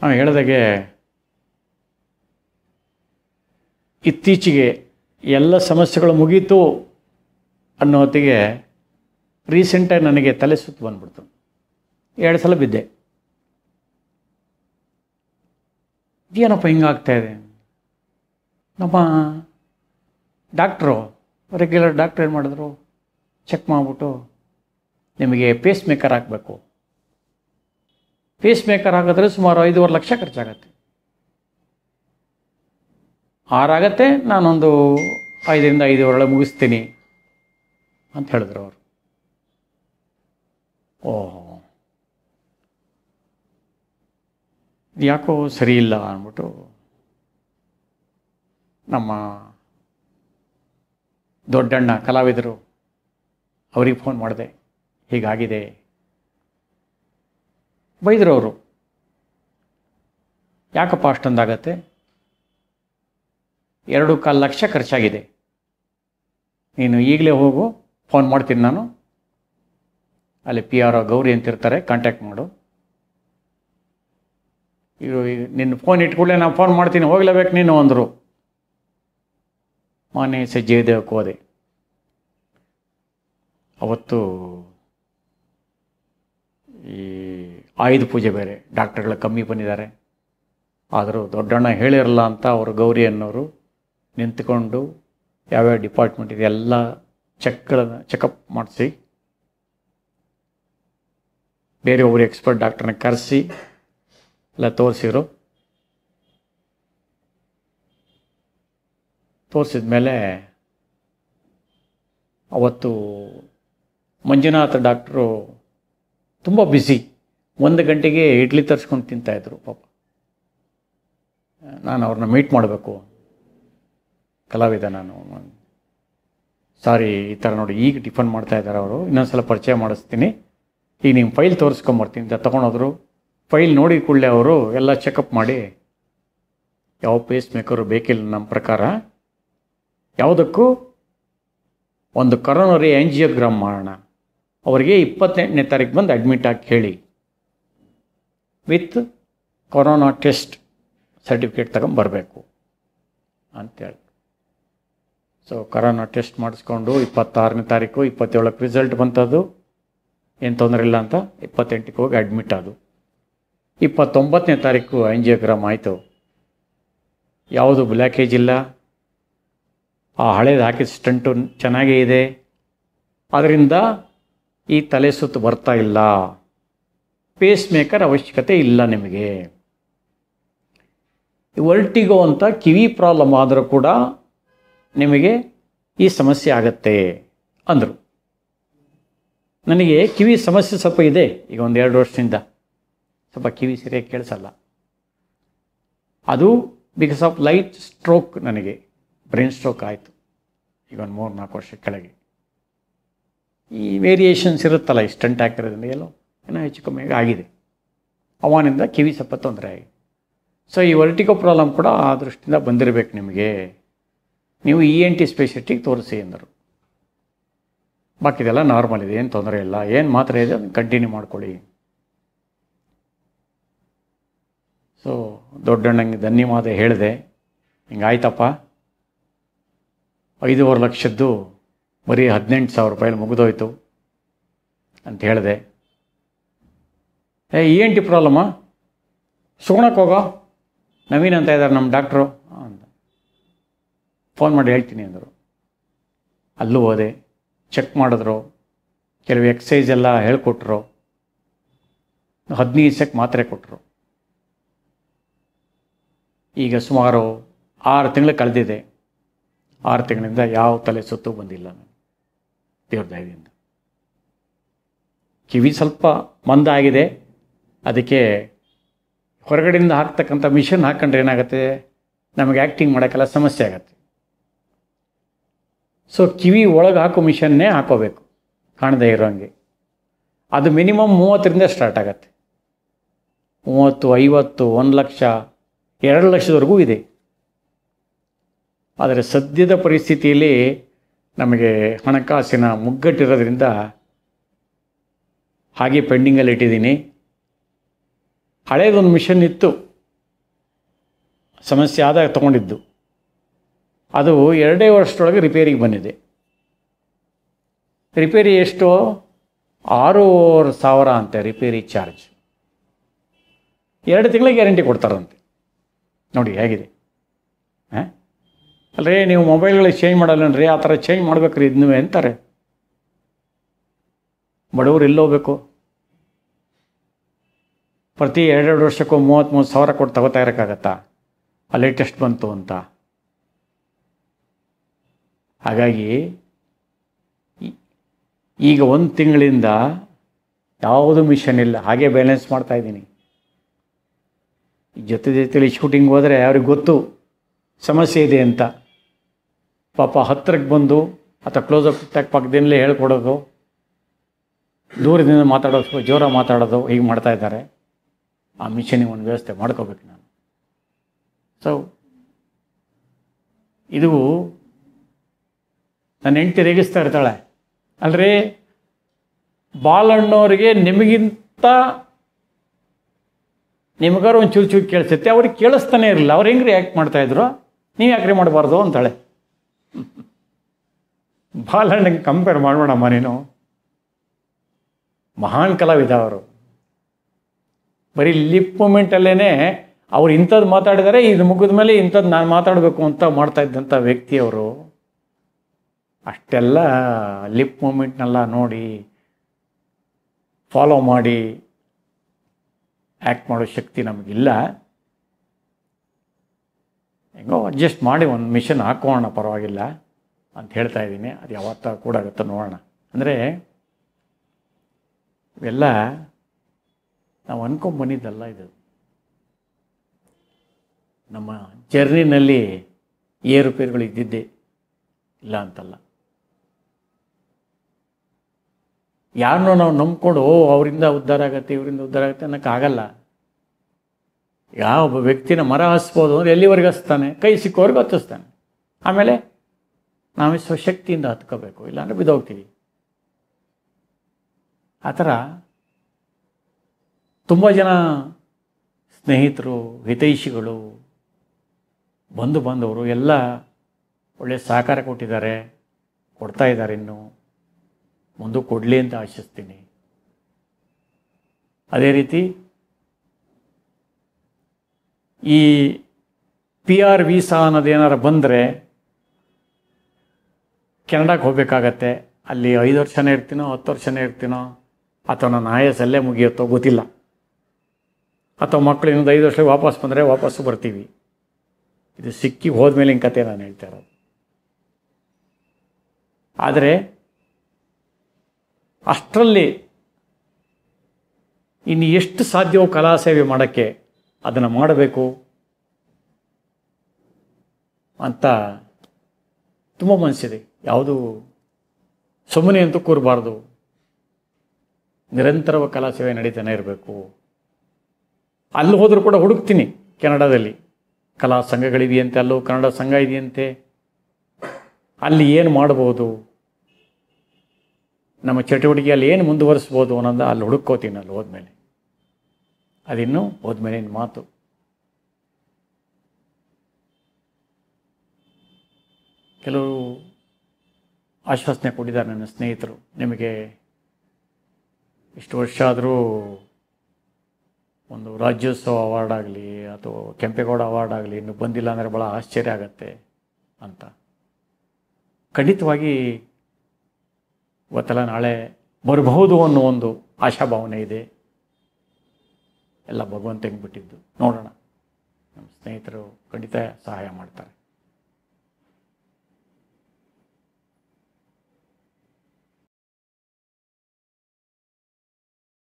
ನಾವು ಹೇಳಿದಾಗೆ ಇತ್ತೀಚೆಗೆ ಎಲ್ಲ ಸಮಸ್ಯೆಗಳು ಮುಗೀತು ಅನ್ನೋ ಹೊತ್ತಿಗೆ ರೀಸೆಂಟಾಗಿ ನನಗೆ ತಲೆ ಸುತ್ತು ಬಂದ್ಬಿಡ್ತು ಎರಡು ಸಲ ಬಿದ್ದೆ ಇದೇನಪ್ಪ ಹಿಂಗಾಗ್ತಾ ಇದೆ ನಮ್ಮ ಡಾಕ್ಟ್ರು ರೆಗ್ಯುಲರ್ ಡಾಕ್ಟ್ರ್ ಏನು ಮಾಡಿದ್ರು ಚೆಕ್ ಮಾಡಿಬಿಟ್ಟು ನಿಮಗೆ ಪೇಸ್ ಮೇಕರ್ ಹಾಕಬೇಕು ಪೇಸ್ ಮೇಕರ್ ಹಾಕಿದ್ರೆ ಸುಮಾರು ಐದೂವರೆ ಲಕ್ಷ ಖರ್ಚಾಗತ್ತೆ ಆರಾಗತ್ತೆ ನಾನೊಂದು ಐದರಿಂದ ಐದೂವರೆ ಮುಗಿಸ್ತೀನಿ ಅಂತ ಹೇಳಿದ್ರು ಅವರು ಓಹೋ ಯಾಕೋ ಸರಿ ಇಲ್ಲ ಅಂದ್ಬಿಟ್ಟು ನಮ್ಮ ದೊಡ್ಡಣ್ಣ ಕಲಾವಿದರು ಅವ್ರಿಗೆ ಫೋನ್ ಮಾಡಿದೆ ಹೀಗಾಗಿದೆ ಬೈದರು ಅವರು ಯಾಕಪ್ಪ ಅಷ್ಟೊಂದಾಗತ್ತೆ ಎರಡು ಕಾಲು ಲಕ್ಷ ಖರ್ಚಾಗಿದೆ ನೀನು ಈಗಲೇ ಹೋಗು ಫೋನ್ ಮಾಡ್ತೀನಿ ನಾನು ಅಲ್ಲಿ ಪಿ ಆರ್ ಒ ಗೌರಿ ಅಂತಿರ್ತಾರೆ ಕಾಂಟ್ಯಾಕ್ಟ್ ಮಾಡು ಇವು ನಿನ್ನ ಫೋನ್ ಇಟ್ಕೊಳ್ಳೆ ನಾನು ಫೋನ್ ಮಾಡ್ತೀನಿ ಹೋಗ್ಲೇಬೇಕು ನೀನು ಅಂದರು ಮಾನೆ ಸಜ್ಜಯದೇವಕ್ಕೆ ಹೋದೆ ಅವತ್ತು ಈ ಆಯುಧ ಪೂಜೆ ಬೇರೆ ಡಾಕ್ಟರ್ಗಳು ಕಮ್ಮಿ ಬಂದಿದ್ದಾರೆ ಆದರೂ ದೊಡ್ಡಣ್ಣ ಹೇಳಿರಲ್ಲ ಅಂತ ಅವರು ಗೌರಿ ಅನ್ನೋರು ನಿಂತ್ಕೊಂಡು ಯಾವ್ಯಾವ ಡಿಪಾರ್ಟ್ಮೆಂಟ್ ಇದೆ ಎಲ್ಲ ಚೆಕ್ಗಳನ್ನು ಚೆಕಪ್ ಮಾಡಿಸಿ ಬೇರೆ ಒಬ್ಬರು ಎಕ್ಸ್ಪರ್ಟ್ ಡಾಕ್ಟ್ರನ್ನ ಕರೆಸಿ ಎಲ್ಲ ತೋರಿಸಿದ್ರು ತೋರಿಸಿದ ಮೇಲೆ ಅವತ್ತು ಮಂಜುನಾಥ ಡಾಕ್ಟ್ರು ತುಂಬ ಬ್ಯುಸಿ ಒಂದು ಗಂಟೆಗೆ ಇಡ್ಲಿ ತರಿಸ್ಕೊಂಡು ತಿಂತಾಯಿದ್ರು ಪಾಪ ನಾನು ಅವ್ರನ್ನ ಮೀಟ್ ಮಾಡಬೇಕು ಕಲಾವಿದ ನಾನು ಸಾರಿ ಈ ಥರ ನೋಡಿ ಈಗ ಟಿಫನ್ ಮಾಡ್ತಾ ಇದ್ದಾರೆ ಅವರು ಇನ್ನೊಂದ್ಸಲ ಪರಿಚಯ ಮಾಡಿಸ್ತೀನಿ ಈಗ ನಿಮ್ಮ ಫೈಲ್ ತೋರಿಸ್ಕೊಂಬರ್ತೀನಿ ಅಂತ ತೊಗೊಂಡೋದ್ರು ಫೈಲ್ ನೋಡಿ ಕೂಡಲೇ ಅವರು ಎಲ್ಲ ಚೆಕಪ್ ಮಾಡಿ ಯಾವ ಪೇಸ್ ಮೇಕರು ಬೇಕಿಲ್ಲ ನಮ್ಮ ಪ್ರಕಾರ ಯಾವುದಕ್ಕೂ ಒಂದು ಕರೋನರಿ ಆ್ಯಂಜಿಯೋಗ್ರಾಮ್ ಮಾಡೋಣ ಅವರಿಗೆ ಇಪ್ಪತ್ತೆಂಟನೇ ತಾರೀಕು ಬಂದು ಅಡ್ಮಿಟ್ ಆಗಿ ಹೇಳಿ ವಿತ್ ಕೊರೋನಾ ಟೆಸ್ಟ್ ಸರ್ಟಿಫಿಕೇಟ್ ತಗೊಂಬರಬೇಕು ಅಂತೇಳಿ ಸೊ ಕರೋನಾ ಟೆಸ್ಟ್ ಮಾಡಿಸ್ಕೊಂಡು ಇಪ್ಪತ್ತಾರನೇ ತಾರೀಕು ಇಪ್ಪತ್ತೇಳಕ್ಕೆ ರಿಸಲ್ಟ್ ಬಂತದ್ದು ಏನು ತೊಂದರೆ ಇಲ್ಲ ಅಂತ ಇಪ್ಪತ್ತೆಂಟಕ್ಕೆ ಹೋಗಿ ಅಡ್ಮಿಟ್ ಆದು ಇಪ್ಪತ್ತೊಂಬತ್ತನೇ ತಾರೀಕು ಆಂಜಿಯೋಗ್ರಾಮ್ ಆಯಿತು ಯಾವುದು ಬ್ಲ್ಯಾಕೇಜ್ ಇಲ್ಲ ಆ ಹಳೇದು ಹಾಕಿದ ಸ್ಟಂಟು ಚೆನ್ನಾಗೇ ಇದೆ ಅದರಿಂದ ಈ ತಲೆ ಸುತ್ತು ಬರ್ತಾ ಇಲ್ಲ ಪೇಸ್ ಮೇಕರ್ ಅವಶ್ಯಕತೆ ಇಲ್ಲ ನಿಮಗೆ ವರ್ಟಿಗೋ ಅಂತ ಕಿವಿ ಪ್ರಾಬ್ಲಮ್ ಆದರೂ ಕೂಡ ನಿಮಗೆ ಈ ಸಮಸ್ಯೆ ಆಗತ್ತೆ ಅಂದರು ನನಗೆ ಕಿವಿ ಸಮಸ್ಯೆ ಸ್ವಲ್ಪ ಇದೆ ಈಗ ಒಂದು ಎರಡು ವರ್ಷದಿಂದ ಸ್ವಲ್ಪ ಕಿವಿ ಸರಿಯಾಗಿ ಕೇಳಿಸಲ್ಲ ಅದು ಬಿಕಾಸ್ ಆಫ್ ಲೈಟ್ ಸ್ಟ್ರೋಕ್ ನನಗೆ ಬ್ರೈನ್ ಸ್ಟ್ರೋಕ್ ಆಯಿತು ಈಗ ಒಂದು ಮೂರು ನಾಲ್ಕು ವರ್ಷ ಕೆಳಗೆ ಈ ವೇರಿಯೇಷನ್ಸ್ ಇರುತ್ತಲ್ಲ ಈ ಸ್ಟಂಟ್ ಹಾಕಿರೋದ್ರಿಂದ ಎಲ್ಲೋ ಏನೋ ಹೆಚ್ಚು ಕಮ್ಮಿ ಆಗಿದೆ ಅವನಿಂದ ಕಿವಿ ಸ್ವಲ್ಪ ತೊಂದರೆ ಆಗಿದೆ ಸೊ ಈ ವರ್ಟಿಕೋ ಪ್ರಾಬ್ಲಮ್ ಕೂಡ ಆ ದೃಷ್ಟಿಯಿಂದ ಬಂದಿರಬೇಕು ನಿಮಗೆ ನೀವು ಇ ಎನ್ ಟಿ ಸ್ಪೆಷಲಿಸ್ಟಿಗೆ ತೋರಿಸಿ ಅಂದರು ಬಾಕಿದೆಲ್ಲ ನಾರ್ಮಲ್ ಇದೆ ಏನು ತೊಂದರೆ ಇಲ್ಲ ಏನು ಮಾತ್ರೆ ಇದೆ ಅದನ್ನು ಕಂಟಿನ್ಯೂ ಮಾಡ್ಕೊಳ್ಳಿ ಸೊ ದೊಡ್ಡಣ್ಣಂಗೆ ಧನ್ಯವಾದ ಹೇಳಿದೆ ಹಿಂಗಾಯ್ತಪ್ಪ ಐದೂವರೆ ಲಕ್ಷದ್ದು ಬರೀ ಹದಿನೆಂಟು ಸಾವಿರ ರೂಪಾಯಲ್ಲಿ ಮುಗಿದೋಯ್ತು ಅಂತ ಹೇಳಿದೆ ಏ ಇ ಎನ್ ಟಿ ಪ್ರಾಬ್ಲಮ್ಮ ಸುಗುಣಕ್ಕೆ ಹೋಗೋ ನವೀನ್ ಅಂತ ಇದ್ದಾರೆ ನಮ್ಮ ಡಾಕ್ಟ್ರು ಅಂತ ಫೋನ್ ಮಾಡಿ ಹೇಳ್ತೀನಿ ಅಂದರು ಅಲ್ಲೂ ಹೋದೆ ಚೆಕ್ ಮಾಡಿದ್ರು ಕೆಲವು ಎಕ್ಸಸೈಸ್ ಎಲ್ಲ ಹೇಳ್ಕೊಟ್ರು ಹದಿನೈದು ಸೆಕ್ ಮಾತ್ರೆ ಕೊಟ್ಟರು ಈಗ ಸುಮಾರು ಆರು ತಿಂಗಳು ಕಳೆದಿದೆ ಆರು ತಿಂಗಳಿಂದ ಯಾವ ತಲೆ ಸುತ್ತು ಬಂದಿಲ್ಲ ನಾನು ದೇವ್ರ ದಯದಿಂದ ಕಿವಿ ಸ್ವಲ್ಪ ಮಂದ ಆಗಿದೆ ಅದಕ್ಕೆ ಹೊರಗಡೆಯಿಂದ ಹಾಕ್ತಕ್ಕಂಥ ಮಿಷನ್ ಹಾಕ್ಕೊಂಡ್ರೆ ಏನಾಗುತ್ತೆ ನಮಗೆ ಆ್ಯಕ್ಟಿಂಗ್ ಮಾಡೋಕ್ಕೆಲ್ಲ ಸಮಸ್ಯೆ ಆಗುತ್ತೆ ಸೊ ಕಿವಿ ಒಳಗೆ ಹಾಕೋ ಮಿಷನ್ನೇ ಹಾಕೋಬೇಕು ಕಾಣದೇ ಇರೋಂಗೆ ಅದು ಮಿನಿಮಮ್ ಮೂವತ್ತರಿಂದ ಸ್ಟಾರ್ಟ್ ಆಗತ್ತೆ ಮೂವತ್ತು ಐವತ್ತು ಒಂದು ಲಕ್ಷ ಎರಡು ಲಕ್ಷದವರೆಗೂ ಇದೆ ಆದರೆ ಸದ್ಯದ ಪರಿಸ್ಥಿತಿಯಲ್ಲಿ ನಮಗೆ ಹಣಕಾಸಿನ ಮುಗ್ಗಟ್ಟಿರೋದ್ರಿಂದ ಹಾಗೆ ಪೆಂಡಿಂಗಲ್ಲಿ ಇಟ್ಟಿದ್ದೀನಿ ಹಳೇದೊಂದು ಮಿಷನ್ ಇತ್ತು ಸಮಸ್ಯೆ ಆದಾಗ ತೊಗೊಂಡಿದ್ದು ಅದು ಎರಡೇ ವರ್ಷದೊಳಗೆ ರಿಪೇರಿಗೆ ಬಂದಿದೆ ರಿಪೇರಿ ಎಷ್ಟು ಆರೂವರೆ ಸಾವಿರ ಅಂತೆ ರಿಪೇರಿ ಚಾರ್ಜ್ ಎರಡು ತಿಂಗಳಿಗೆ ಗ್ಯಾರಂಟಿ ಕೊಡ್ತಾರಂತೆ ನೋಡಿ ಹೇಗಿದೆ ಹಾಂ ಅಲ್ರೇ ನೀವು ಮೊಬೈಲ್ಗಳಿಗೆ ಚೇಂಜ್ ಮಾಡಲ್ಲನ್ರಿ ಆ ಥರ ಚೇಂಜ್ ಮಾಡ್ಬೇಕ್ರಿ ಇದನ್ನೇ ಅಂತಾರೆ ಬಡವರು ಎಲ್ಲೋಗ್ಬೇಕು ಪ್ರತಿ ಎರಡೆರಡು ವರ್ಷಕ್ಕೂ ಮೂವತ್ತ್ಮೂರು ಸಾವಿರ ಕೊಟ್ಟು ತಗೋತಾ ಇರೋಕ್ಕಾಗತ್ತಾ ಆ ಲೇಟೆಸ್ಟ್ ಬಂತು ಅಂತ ಹಾಗಾಗಿ ಈ- ಈಗ ಒಂದು ತಿಂಗಳಿಂದ ಯಾವುದು ಮಿಷನ್ ಇಲ್ಲ ಹಾಗೆ ಬ್ಯಾಲೆನ್ಸ್ ಮಾಡ್ತಾ ಇದ್ದೀನಿ ಜೊತೆ ಜೊತೆಲಿ ಶೂಟಿಂಗ್ ಹೋದರೆ ಅವ್ರಿಗೆ ಗೊತ್ತು ಸಮಸ್ಯೆ ಇದೆ ಅಂತ ಪಾಪ ಹತ್ತಿರಕ್ಕೆ ಬಂದು ಅಥವಾ ಕ್ಲೋಸಪ್ ಟ್ಯಾಕ್ ಪಕ್ಕದಿಂದಲೇ ಹೇಳ್ಕೊಡೋದು ದೂರದಿಂದ ಮಾತಾಡೋದು ಸ್ವಲ್ಪ ಜೋರ ಮಾತಾಡೋದು ಹೀಗೆ ಮಾಡ್ತಾ ಇದ್ದಾರೆ ಆ ಮಿಷನಿಗೆ ಒಂದು ವ್ಯವಸ್ಥೆ ಮಾಡ್ಕೋಬೇಕು ನಾನು ಸೊ ಇದು ನನ್ನ ಹೆಂಡತಿ ರೇಗಿಸ್ತಾ ಇರ್ತಾಳೆ ಅಲ್ರಿ ಬಾಲಣ್ಣವ್ರಿಗೆ ನಿಮಗಿಂತ ನಿಮಗಾರು ಒಂದು ಚೂರು ಚೂರು ಕೇಳಿಸುತ್ತೆ ಅವ್ರಿಗೆ ಕೇಳಿಸ್ತಾನೆ ಇರಲಿಲ್ಲ ಅವ್ರು ಹೆಂಗ್ರಿ ಆ್ಯಕ್ಟ್ ಮಾಡ್ತಾಯಿದ್ರು ನೀವು ಯಾಕ್ರಿ ಮಾಡಬಾರ್ದು ಅಂತಾಳೆ ಬಾಲಣ್ಣಗೆ ಕಂಪೇರ್ ಮಾಡೋಣಮ್ಮ ನೀನು ಮಹಾನ್ ಕಲಾವಿದ ಅವರು ಬರೀ ಲಿಪ್ ಮೂಮೆಂಟಲ್ಲೇ ಅವ್ರು ಇಂಥದ್ದು ಮಾತಾಡಿದರೆ ಇದು ಮುಗಿದ ಮೇಲೆ ಇಂಥದ್ದು ನಾನು ಮಾತಾಡಬೇಕು ಅಂತ ಮಾಡ್ತಾ ಇದ್ದಂಥ ವ್ಯಕ್ತಿಯವರು ಅಷ್ಟೆಲ್ಲ ಲಿಪ್ ಮೂಮೆಂಟ್ನೆಲ್ಲ ನೋಡಿ ಫಾಲೋ ಮಾಡಿ ಆ್ಯಕ್ಟ್ ಮಾಡೋ ಶಕ್ತಿ ನಮಗಿಲ್ಲ ಹೆಂಗೋ ಅಡ್ಜಸ್ಟ್ ಮಾಡಿ ಒಂದು ಮಿಷನ್ ಹಾಕೋಣ ಪರವಾಗಿಲ್ಲ ಅಂತ ಹೇಳ್ತಾ ಇದ್ದೀನಿ ಅದು ಯಾವತ್ತ ಕೂಡ ಆಗುತ್ತೋ ನೋಡೋಣ ಅಂದರೆ ಇವೆಲ್ಲ ನಾವು ಅನ್ಕೊಂಡ್ ಬಂದಿದ್ದಲ್ಲ ಇದು ನಮ್ಮ ಜರ್ನಿನಲ್ಲಿ ಏರುಪೇರುಗಳು ಇದ್ದಿದ್ದೆ ಇಲ್ಲ ಅಂತಲ್ಲ ಯಾರನ್ನೋ ನಾವು ನಂಬ್ಕೊಂಡು ಓ ಅವರಿಂದ ಉದ್ಧಾರ ಆಗತ್ತೆ ಇವರಿಂದ ಉದ್ಧಾರ ಆಗುತ್ತೆ ಅನ್ನೋಕ್ಕಾಗಲ್ಲ ಯಾವ ಒಬ್ಬ ವ್ಯಕ್ತಿನ ಮರ ಹಸ್ಬೋದು ಅಂದ್ರೆ ಎಲ್ಲಿವರೆಗೆ ಹಸ್ತಾನೆ ಕೈ ಸಿಕ್ಕೋರ್ಗೆ ಹತ್ತಿಸ್ತಾನೆ ಆಮೇಲೆ ನಾವೇ ಸ್ವಶಕ್ತಿಯಿಂದ ಹತ್ಕೋಬೇಕು ಇಲ್ಲಾಂದ್ರೆ ಬಿದ್ದೋಗ್ತೀವಿ ಆ ಥರ ತುಂಬ ಜನ ಸ್ನೇಹಿತರು ಹಿತೈಷಿಗಳು ಬಂಧು ಬಾಂಧವರು ಎಲ್ಲ ಒಳ್ಳೆಯ ಸಹಕಾರ ಕೊಟ್ಟಿದ್ದಾರೆ ಕೊಡ್ತಾ ಇದ್ದಾರೆ ಇನ್ನು ಮುಂದೆ ಕೊಡಲಿ ಅಂತ ಆಶಿಸ್ತೀನಿ ಅದೇ ರೀತಿ ಈ ಪಿ ಆರ್ ವೀಸಾ ಅನ್ನೋದೇನಾರು ಬಂದರೆ ಕೆನಡಾಗೆ ಹೋಗಬೇಕಾಗತ್ತೆ ಅಲ್ಲಿ ಐದು ವರ್ಷನೇ ಇರ್ತೀನೋ ಹತ್ತು ವರ್ಷನೇ ಇರ್ತೀನೋ ಅಥವಾ ನನ್ನ ಆಯಸ್ಸಲ್ಲೇ ಮುಗಿಯುತ್ತೋ ಗೊತ್ತಿಲ್ಲ ಅಥವಾ ಮಕ್ಕಳು ಇನ್ನೊಂದು ಐದು ವರ್ಷ ವಾಪಸ್ ಬಂದರೆ ವಾಪಸ್ಸು ಬರ್ತೀವಿ ಇದು ಸಿಕ್ಕಿ ಹೋದ್ಮೇಲೆ ಹಿಂಗೆ ಕತೆ ನಾನು ಹೇಳ್ತಾ ಇರೋದು ಆದರೆ ಅಷ್ಟರಲ್ಲಿ ಇನ್ನು ಎಷ್ಟು ಸಾಧ್ಯವೋ ಕಲಾ ಸೇವೆ ಮಾಡೋಕ್ಕೆ ಅದನ್ನು ಮಾಡಬೇಕು ಅಂತ ತುಂಬ ಮನಸ್ಸಿದೆ ಯಾವುದು ಸುಮ್ಮನೆ ಅಂತೂ ಕೂರಬಾರ್ದು ನಿರಂತರವಾಗಿ ಕಲಾ ಸೇವೆ ನಡೀತಾನೆ ಇರಬೇಕು ಅಲ್ಲಿ ಹೋದರೂ ಕೂಡ ಹುಡುಕ್ತೀನಿ ಕೆನಡಾದಲ್ಲಿ ಕಲಾ ಸಂಘಗಳಿದೆಯಂತೆ ಅಲ್ಲೂ ಕನ್ನಡ ಸಂಘ ಇದೆಯಂತೆ ಅಲ್ಲಿ ಏನು ಮಾಡ್ಬೋದು ನಮ್ಮ ಚಟುವಟಿಕೆಯಲ್ಲಿ ಏನು ಮುಂದುವರಿಸ್ಬೋದು ಅನ್ನೋದು ಅಲ್ಲಿ ಹುಡುಕೋತೀನಿ ಅಲ್ಲಿ ಹೋದ್ಮೇಲೆ ಅದಿನ್ನೂ ಹೋದ್ಮೇಲೆ ಇನ್ನು ಮಾತು ಕೆಲವು ಆಶ್ವಾಸನೆ ಕೊಟ್ಟಿದ್ದಾರೆ ನನ್ನ ಸ್ನೇಹಿತರು ನಿಮಗೆ ಇಷ್ಟು ವರ್ಷ ಆದರೂ ಒಂದು ರಾಜ್ಯೋತ್ಸವ ಅವಾರ್ಡ್ ಆಗಲಿ ಅಥವಾ ಕೆಂಪೇಗೌಡ ಅವಾರ್ಡ್ ಆಗಲಿ ಇನ್ನೂ ಬಂದಿಲ್ಲ ಅಂದರೆ ಭಾಳ ಆಶ್ಚರ್ಯ ಆಗತ್ತೆ ಅಂತ ಖಂಡಿತವಾಗಿ ಇವತ್ತೆಲ್ಲ ನಾಳೆ ಬರಬಹುದು ಅನ್ನೋ ಒಂದು ಆಶಾಭಾವನೆ ಇದೆ ಎಲ್ಲ ಭಗವಂತ ಬಿಟ್ಟಿದ್ದು ನೋಡೋಣ ನಮ್ಮ ಸ್ನೇಹಿತರು ಖಂಡಿತ ಸಹಾಯ ಮಾಡ್ತಾರೆ